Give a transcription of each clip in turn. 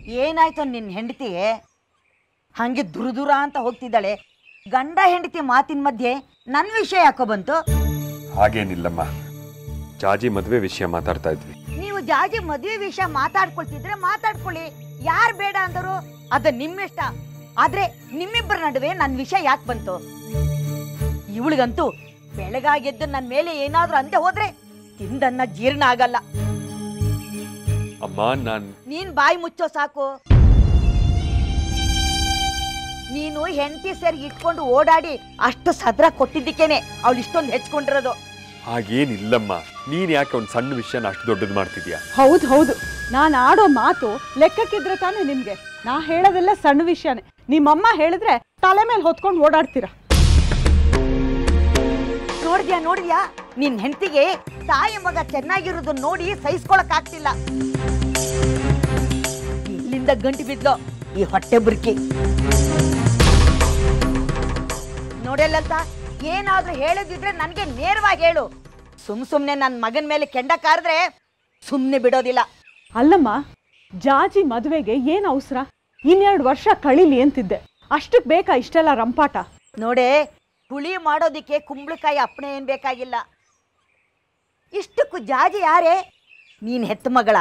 ಏನಾಯ್ತು ನಿನ್ನ ಹೆಂಡತಿ ಹಂಗೆ ದುರುದುರ ಅಂತ ಹೋಗ್ತಿದ್ದಾಳೆ ಗಂಡ ಹೆಂಡತಿ ಮಾತಿನ ಮಧ್ಯೆ ನನ್ನ ವಿಷಯ ಯಾಕೋ ಬಂತು ಹಾಗೇನಿಲ್ಲಮ್ಮ ಜಾಜಿ ಮದುವೆ ವಿಷಯ ಮಾತಾಡ್ತಾ ಇದ್ವಿ ನೀವು ಜಾಜಿ ಮದುವೆ ವಿಷಯ ಮಾತಾಡ್ಕೊಳ್ತಿದ್ರೆ ಮಾತಾಡ್ಕೊಳ್ಳಿ ಯಾರು ಬೇಡ ಅಂದರು ಅದು ನಿಮ್ಮಿಷ್ಟ ಆದ್ರೆ ನಿಮ್ಮಿಬ್ಬರ ನಡುವೆ ನನ್ನ ವಿಷಯ ಯಾಕೆ ಬಂತು ಇವಳಿಗಂತೂ ಬೆಳಗಾಗೆದ್ದು ನನ್ನ ಮೇಲೆ ಏನಾದ್ರೂ ಅಂದೆ ಹೋದ್ರೆ ತಿಂದನ್ನ ಜೀರ್ಣ ಆಗಲ್ಲ ಅಮ್ಮ ನಾನ್ ನೀನ್ ಬಾಯಿ ಮುಚ್ಚೋ ಸಾಕು ನೀನು ಹೆಂಡತಿ ಸೇರಿ ಇಟ್ಕೊಂಡು ಓಡಾಡಿ ಅಷ್ಟು ಸದ್ರ ಕೊಟ್ಟಿದ್ದಕ್ಕೇನೆ ಅವಳು ಇಷ್ಟೊಂದು ಹೆಚ್ಕೊಂಡಿರೋದು ಹಾಗೇನಿಲ್ಲಮ್ಮ ನೀನ್ ಯಾಕೆ ಒಂದು ಸಣ್ಣ ವಿಷಯನ ಅಷ್ಟು ದೊಡ್ಡದು ಮಾಡ್ತಿದ್ಯಾ ಹೌದು ಹೌದು ನಾನು ಆಡೋ ಮಾತು ಲೆಕ್ಕಕ್ಕಿದ್ರೆ ತಾನೇ ನಿಮ್ಗೆ ನಾ ಹೇಳೋದೆಲ್ಲ ಸಣ್ಣ ವಿಷಯನೇ ನಿಮ್ಮಮ್ಮ ಹೇಳಿದ್ರೆ ತಲೆ ಮೇಲೆ ಹೊತ್ಕೊಂಡು ಓಡಾಡ್ತೀರಾ ನೋಡಿದ್ಯಾ ನೋಡಿದ್ಯಾ ನಿನ್ ಹೆಂಡತಿಗೆ ತಾಯಿ ಮಗ ಚೆನ್ನಾಗಿರೋದು ನೋಡಿ ಸಹಿಸ್ಕೊಳಕ್ ಆಗ್ತಿಲ್ಲ ಇಲ್ಲಿಂದ ಗಂಟು ಬಿದ್ಲು ಈ ಹೊಟ್ಟೆ ಬುರ್ಕಿ ನೋಡಲ್ಲಂತ ಏನಾದ್ರೂ ಹೇಳದಿದ್ರೆ ನನಗೆ ನೇರವಾಗಿ ಹೇಳು ಸುಮ್ ಸುಮ್ನೆ ನನ್ನ ಮಗನ ಮೇಲೆ ಕೆಂಡ ಕಾರಿದ್ರೆ ಸುಮ್ನೆ ಬಿಡೋದಿಲ್ಲ ಅಲ್ಲಮ್ಮ ಜಾಜಿ ಮದುವೆಗೆ ಏನು ಅವಸರ ಇನ್ನೆರಡು ವರ್ಷ ಕಳೀಲಿ ಅಂತಿದ್ದೆ ಅಷ್ಟಕ್ಕೆ ಬೇಕಾ ಇಷ್ಟೆಲ್ಲ ರಂಪಾಟ ನೋಡೆ ಹುಳಿ ಮಾಡೋದಿಕ್ಕೆ ಕುಂಬಳಕಾಯಿ ಅಪ್ಪಣೆ ಏನ್ ಬೇಕಾಗಿಲ್ಲ ಇಷ್ಟಕ್ಕೂ ಜಾಜಿ ಯಾರೇ ನೀನ್ ಹೆತ್ತ ಮಗಳ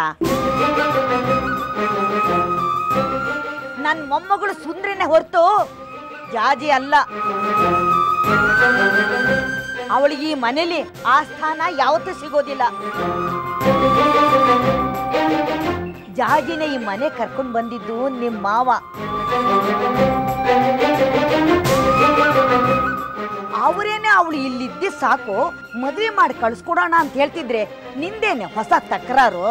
ನನ್ನ ಮೊಮ್ಮಗಳು ಸುಂದ್ರಿನೇ ಹೊರತು ಜಾಜಿ ಅಲ್ಲ ಅವಳಿಗೆ ಈ ಮನೇಲಿ ಆ ಸ್ಥಾನ ಯಾವತ್ತೂ ಸಿಗೋದಿಲ್ಲ ಜಾಜಿನ ಈ ಮನೆ ಕರ್ಕೊಂಡು ಬಂದಿದ್ದು ನಿಮ್ಮ ಮಾವ ಅವರೇನೆ ಅವಳು ಇಲ್ಲಿದ್ದಿ ಸಾಕು ಮದುವೆ ಮಾಡಿ ಕಳ್ಸ್ಕೊಡೋಣ ಅಂತ ಹೇಳ್ತಿದ್ರೆ ನಿಂದೇನೆ ಹೊಸ ತಕರಾರು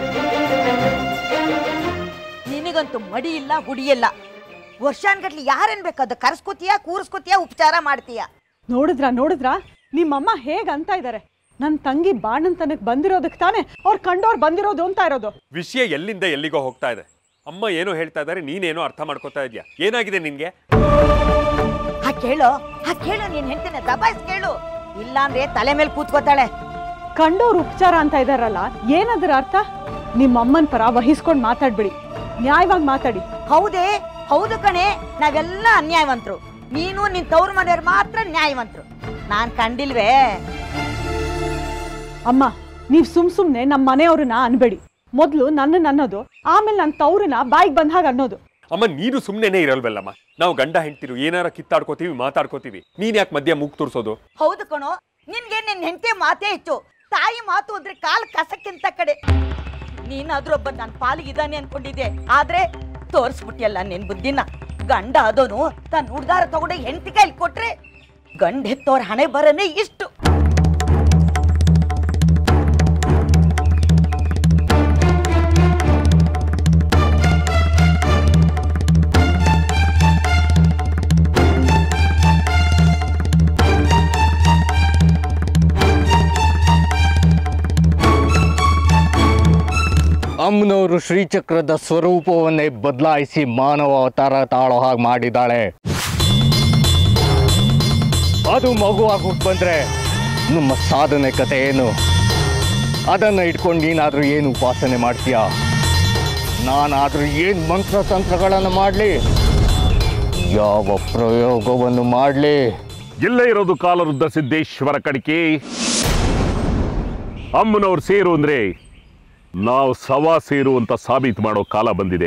ನಿನಗಂತೂ ಮಡಿ ಇಲ್ಲ ಹುಡಿಯಿಲ್ಲ ವರ್ಷಾನ್ಗಟ್ಲಿ ಯಾರೇನ್ ಬೇಕಾದ ಕರ್ಸ್ಕೊತೀಯ ಕೂರಿಸ್ಕೊತೀಯ ಉಪಚಾರ ಮಾಡ್ತೀಯ ನೋಡಿದ್ರಾ ನೋಡಿದ್ರಾ ನಿಮ್ಮಮ್ಮ ಹೇಗೆ ಅಂತ ಇದ್ದಾರೆ ನನ್ನ ತಂಗಿ ಬಾಣಂತನಕ್ಕೆ ಬಂದಿರೋದಕ್ಕೆ ತಾನೇ ಅವ್ರು ಕಂಡೋರು ಬಂದಿರೋದು ಅಂತ ಇರೋದು ವಿಷಯ ಎಲ್ಲಿಂದ ಎಲ್ಲಿಗೋ ಹೋಗ್ತಾ ಇದೆ ಅಮ್ಮ ಏನೋ ಹೇಳ್ತಾ ಇದ್ದಾರೆ ನೀನೇನೋ ಅರ್ಥ ಮಾಡ್ಕೋತಾ ಇದೆಯಾ ಏನಾಗಿದೆ ನಿನ್ಗೆ ಹಾ ಕೇಳು ಹಾ ಕೇಳು ನೀನ್ ಹೆಂಡತಿನ ದಬಾಯಿಸ್ ಕೇಳು ಇಲ್ಲಾಂದ್ರೆ ತಲೆ ಮೇಲೆ ಕೂತ್ಕೋತಾಳೆ ಕಂಡೋರು ಉಪಚಾರ ಅಂತ ಇದಾರಲ್ಲ ಏನದ್ರ ಅರ್ಥ ನಿಮ್ಮಮ್ಮನ ಪರ ವಹಿಸ್ಕೊಂಡು ಮಾತಾಡ್ಬಿಡಿ ನ್ಯಾಯವಾಗಿ ಮಾತಾಡಿ ಹೌದೇ ಹೌದು ಕಣೆ ನಾವೆಲ್ಲ ಅನ್ಯಾಯವಂತರು ನೀನು ನಿನ್ ತವ್ರ ಮನೆಯವ್ರು ಮಾತ್ರ ನ್ಯಾಯವಂತರು ನಾನ್ ಕಂಡಿಲ್ವೇ ಅಮ್ಮ ನೀವು ಸುಮ್ ಸುಮ್ನೆ ನಮ್ಮ ಮನೆಯವ್ರನ್ನ ಅನ್ಬೇಡಿ ಮೊದಲು ನನ್ನ ಅನ್ನೋದು ಆಮೇಲೆ ನನ್ನ ತವ್ರನ್ನ ಬಾಯಿಗೆ ಬಂದ ಹಾಗೆ ಅನ್ನೋದು ಅಮ್ಮ ನೀನು ಸುಮ್ಮನೆ ಇರಲ್ವಲ್ಲಮ್ಮ ನಾವು ಗಂಡ ಹೆಂಡ್ತಿರು ಏನಾರ ಕಿತ್ತಾಡ್ಕೋತೀವಿ ಮಾತಾಡ್ಕೋತೀವಿ ನೀನ್ ಯಾಕೆ ಮಧ್ಯ ಮೂಗ್ ತೋರ್ಸೋದು ಹೌದು ಕಣೋ ನಿನ್ಗೆ ನಿನ್ ಹೆಂಡತಿ ಮಾತೇ ಹೆಚ್ಚು ತಾಯಿ ಮಾತು ಅಂದ್ರೆ ಕಾಲ್ ಕಸಕ್ಕಿಂತ ಕಡೆ ನೀನಾದ್ರೂ ಒಬ್ಬ ನನ್ನ ಪಾಲಿಗೆ ಇದ್ದಾನೆ ಅನ್ಕೊಂಡಿದ್ದೆ ಆದ್ರೆ ತೋರಿಸ್ಬಿಟ್ಟಿಯಲ್ಲ ನಿನ್ ಬುದ್ಧಿನ ಗಂಡ ಅದೋನು ತನ್ನ ಹುಡ್ದಾರ ತಗೊಂಡು ಹೆಂಡತಿ ಕೈಲಿ ಕೊಟ್ರೆ ಗಂಡ ಹೆತ್ತೋರ್ ಹಣೆ ಬರನೇ ಇಷ್ಟು ಅಮ್ಮನವರು ಶ್ರೀಚಕ್ರದ ಸ್ವರೂಪವನ್ನೇ ಬದಲಾಯಿಸಿ ಮಾನವ ಅವತಾರ ತಾಳೋ ಹಾಗೆ ಮಾಡಿದ್ದಾಳೆ ಅದು ಮಗುವಾಗಿ ಹುಟ್ಟು ಬಂದ್ರೆ ನಮ್ಮ ಸಾಧನೆ ಕತೆ ಏನು ಅದನ್ನು ಇಟ್ಕೊಂಡು ನೀನಾದರೂ ಏನು ಉಪಾಸನೆ ಮಾಡ್ತೀಯ ನಾನಾದರೂ ಏನು ಮಂತ್ರ ತಂತ್ರಗಳನ್ನು ಮಾಡಲಿ ಯಾವ ಪ್ರಯೋಗವನ್ನು ಮಾಡಲಿ ಇಲ್ಲೇ ಇರೋದು ಕಾಲವೃದ್ಧ ಸಿದ್ದೇಶ್ವರ ಕಡಿಕೆ ಅಮ್ಮನವ್ರು ಸೇರು ಅಂದ್ರೆ ನಾವು ಸವಾ ಸೇರು ಅಂತ ಸಾಬೀತು ಮಾಡೋ ಕಾಲ ಬಂದಿದೆ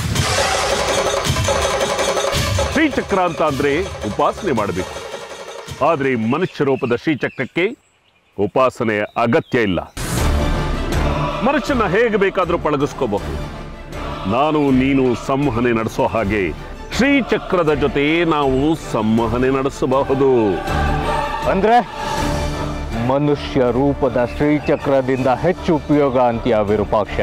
ಶ್ರೀಚಕ್ರ ಅಂತ ಅಂದ್ರೆ ಉಪಾಸನೆ ಮಾಡಬೇಕು ಆದ್ರೆ ಮನುಷ್ಯ ರೂಪದ ಶ್ರೀಚಕ್ರಕ್ಕೆ ಉಪಾಸನೆ ಅಗತ್ಯ ಇಲ್ಲ ಮನುಷ್ಯನ ಹೇಗೆ ಬೇಕಾದರೂ ಪಳಗಿಸ್ಕೋಬಹುದು ನಾನು ನೀನು ಸಂವಹನೆ ನಡೆಸೋ ಹಾಗೆ ಶ್ರೀಚಕ್ರದ ಜೊತೆ ನಾವು ಸಂವಹನೆ ನಡೆಸಬಹುದು ಅಂದ್ರೆ ಮನುಷ್ಯ ರೂಪದ ಶ್ರೀಚಕ್ರದಿಂದ ಹೆಚ್ಚು ಉಪಯೋಗ ಅಂತೀಯ ವಿರೂಪಾಕ್ಷ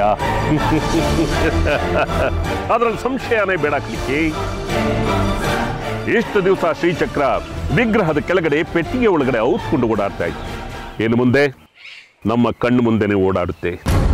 ಅದ್ರಲ್ಲಿ ಸಂಶಯನೇ ಬೇಡಾಕ್ಲಿಕ್ಕೆ ಎಷ್ಟು ದಿವಸ ಶ್ರೀಚಕ್ರ ವಿಗ್ರಹದ ಕೆಳಗಡೆ ಪೆಟ್ಟಿಗೆ ಒಳಗಡೆ ಔತ್ಕೊಂಡು ಓಡಾಡ್ತಾ ಇತ್ತು ಏನು ಮುಂದೆ ನಮ್ಮ ಕಣ್ಣು ಮುಂದೆನೆ ಓಡಾಡುತ್ತೆ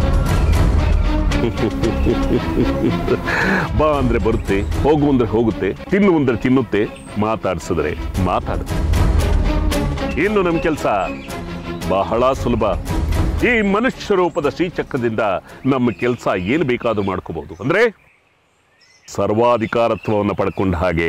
ಬಾ ಅಂದ್ರೆ ಬರುತ್ತೆ ಹೋಗು ಅಂದ್ರೆ ಹೋಗುತ್ತೆ ತಿನ್ನು ಅಂದ್ರೆ ತಿನ್ನುತ್ತೆ ಮಾತಾಡ್ಸಿದ್ರೆ ಮಾತಾಡುತ್ತೆ ಇನ್ನು ನಮ್ಮ ಕೆಲಸ ಬಹಳ ಸುಲಭ ಈ ಮನುಷ್ಯ ರೂಪದ ಶ್ರೀಚಕ್ರದಿಂದ ನಮ್ಮ ಕೆಲಸ ಏನು ಬೇಕಾದ್ರೂ ಮಾಡ್ಕೋಬಹುದು ಅಂದ್ರೆ ಸರ್ವಾಧಿಕಾರತ್ವವನ್ನು ಪಡ್ಕೊಂಡ ಹಾಗೆ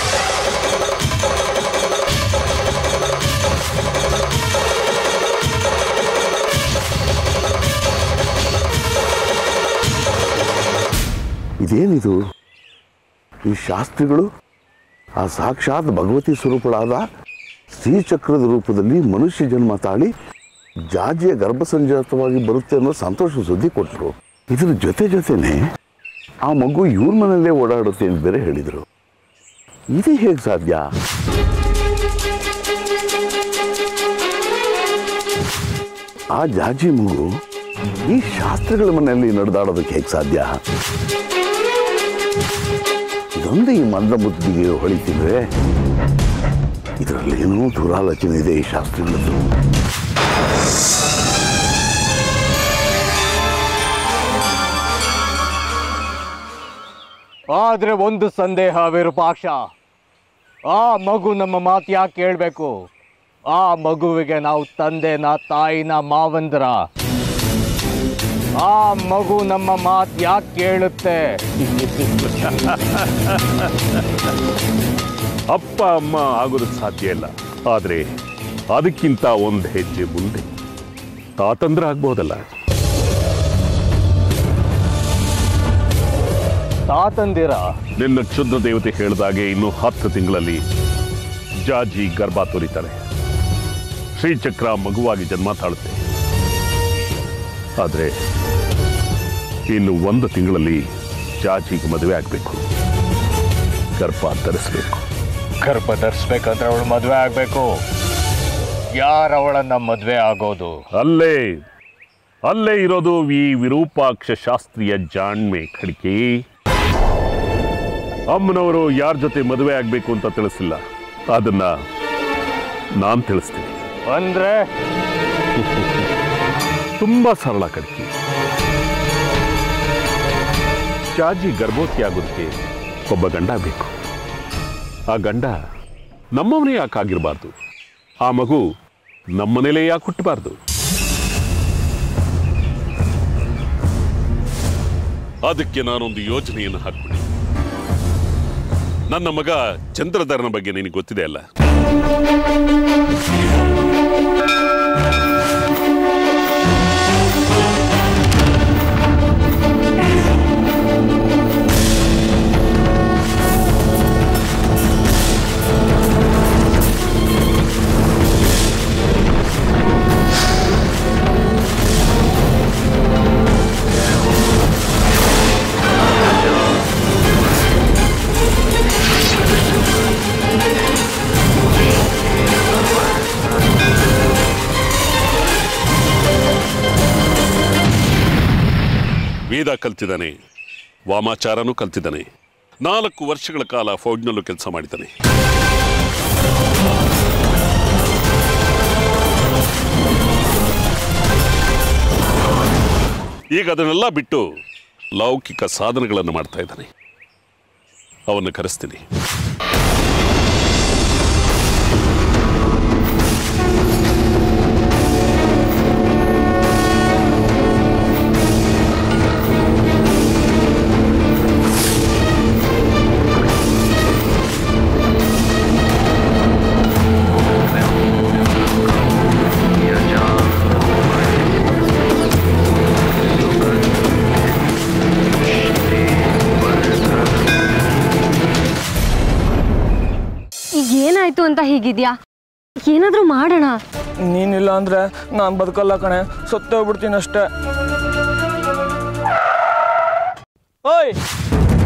ಇದೇನಿದು ಈ ಶಾಸ್ತ್ರಿಗಳು ಆ ಸಾಕ್ಷಾತ್ ಭಗವತಿ ಸ್ವರೂಪಳಾದ ಶ್ರೀಚಕ್ರದ ರೂಪದಲ್ಲಿ ಮನುಷ್ಯ ಜನ್ಮ ತಾಳಿ ಜಾಜಿಯ ಗರ್ಭಸಂಜಾತವಾಗಿ ಬರುತ್ತೆ ಅನ್ನೋ ಸಂತೋಷ ಸುದ್ದಿ ಕೊಟ್ಟರು ಇದ್ರ ಜೊತೆ ಜೊತೆನೆ ಆ ಮಗು ಇವ್ರ ಮನೆಯಲ್ಲೇ ಓಡಾಡುತ್ತೆ ಅಂತ ಬೇರೆ ಹೇಳಿದರು ಇದು ಹೇಗೆ ಸಾಧ್ಯ ಆ ಜಾಜಿ ಮಗು ಈ ಶಾಸ್ತ್ರಗಳ ಮನೆಯಲ್ಲಿ ನಡೆದಾಡೋದಕ್ಕೆ ಹೇಗೆ ಸಾಧ್ಯ ಇದೊಂದು ಈ ಮಂದ ಬುದ್ಧಿಗೆ ಹೊಳಿತಿದ್ರೆ ಇದರಲ್ಲಿ ಏನೋ ದುರಾಲೋಚನೆ ಇದೆ ಈ ಶಾಸ್ತ್ರಗಳದ್ದು ಆದ್ರೆ ಒಂದು ಸಂದೇಹ ವಿರೂಪಾಕ್ಷ ಆ ಮಗು ನಮ್ಮ ಮಾತು ಯಾಕೆ ಕೇಳಬೇಕು ಆ ಮಗುವಿಗೆ ನಾವು ತಂದೆನ ತಾಯಿನ ಮಾವಂದ್ರ ಆ ಮಗು ನಮ್ಮ ಮಾತು ಯಾಕೆ ಕೇಳುತ್ತೆ ಅಪ್ಪ ಅಮ್ಮ ಆಗೋದಕ್ಕೆ ಸಾಧ್ಯ ಇಲ್ಲ ಆದರೆ ಅದಕ್ಕಿಂತ ಒಂದು ಹೆಜ್ಜೆ ಮುಂದೆ ತಾತಂದ್ರ ಆಗ್ಬೋದಲ್ಲ ತಾತಂದಿರ ನಿನ್ನ ಕ್ಷುದ್ರ ದೇವತೆ ಹೇಳಿದಾಗೆ ಇನ್ನು ಹತ್ತು ತಿಂಗಳಲ್ಲಿ ಜಾಜಿ ಗರ್ಭ ತೋರಿತಾರೆ ಶ್ರೀಚಕ್ರ ಮಗುವಾಗಿ ಜನ್ಮ ತಾಳುತ್ತೆ ಆದರೆ ಇನ್ನು ಒಂದು ತಿಂಗಳಲ್ಲಿ ಜಾಜಿಗೆ ಮದುವೆ ಆಗಬೇಕು ಗರ್ಭ ಧರಿಸ್ಬೇಕು ಗರ್ಭ ಧರಿಸ್ಬೇಕಂದ್ರೆ ಅವಳು ಮದುವೆ ಆಗ್ಬೇಕು ಯಾರು ಅವಳನ್ನ ಮದುವೆ ಆಗೋದು ಅಲ್ಲೇ ಅಲ್ಲೇ ಇರೋದು ಈ ವಿರೂಪಾಕ್ಷ ಶಾಸ್ತ್ರೀಯ ಜಾಣ್ಮೆ ಖಡ್ಕಿ ಅಮ್ಮನವರು ಯಾರ ಜೊತೆ ಮದುವೆ ಆಗ್ಬೇಕು ಅಂತ ತಿಳಿಸಿಲ್ಲ ಅದನ್ನ ನಾನ್ ತಿಳಿಸ್ತೀನಿ ಅಂದ್ರೆ ತುಂಬಾ ಸರಳ ಕಡ್ಕಿ ಜಾಜಿ ಗರ್ಭವತಿ ಆಗೋದಕ್ಕೆ ಒಬ್ಬ ಗಂಡ ಬೇಕು ಆ ಗಂಡ ನಮ್ಮವನೇ ಯಾಕೆ ಆಗಿರಬಾರ್ದು ಆ ಮಗು ನಮ್ಮನೇಲೇ ಯಾಕೆ ಹುಟ್ಟಬಾರ್ದು ಅದಕ್ಕೆ ನಾನೊಂದು ಯೋಜನೆಯನ್ನು ಹಾಕ್ಬಿಡಿ ನನ್ನ ಮಗ ಚಂದ್ರಧರನ ಬಗ್ಗೆ ನಿನಗೆ ಗೊತ್ತಿದೆ ಅಲ್ಲ ವೇದ ಕಲ್ತಿದ್ದಾನೆ ವಾಮಾಚಾರನೂ ಕಲ್ತಿದ್ದಾನೆ ನಾಲ್ಕು ವರ್ಷಗಳ ಕಾಲ ಫೌಜ್ನಲ್ಲೂ ಕೆಲಸ ಮಾಡಿದ್ದಾನೆ ಈಗ ಅದನ್ನೆಲ್ಲ ಬಿಟ್ಟು ಲೌಕಿಕ ಸಾಧನೆಗಳನ್ನು ಮಾಡ್ತಾ ಇದ್ದಾನೆ ಅವನ್ನು ಕರೆಸ್ತೀನಿ ಈಗ ಏನಾಯ್ತು ಅಂತ ಹೀಗಿದ್ಯಾ ಏನಾದ್ರೂ ಮಾಡೋಣ ನೀನಿಲ್ಲ ಅಂದ್ರೆ ನಾನು ಬದುಕಲ್ಲ ಕಣೆ ಸತ್ತೋಗ್ಬಿಡ್ತೀನಿ ಅಷ್ಟೇ ಓಯ್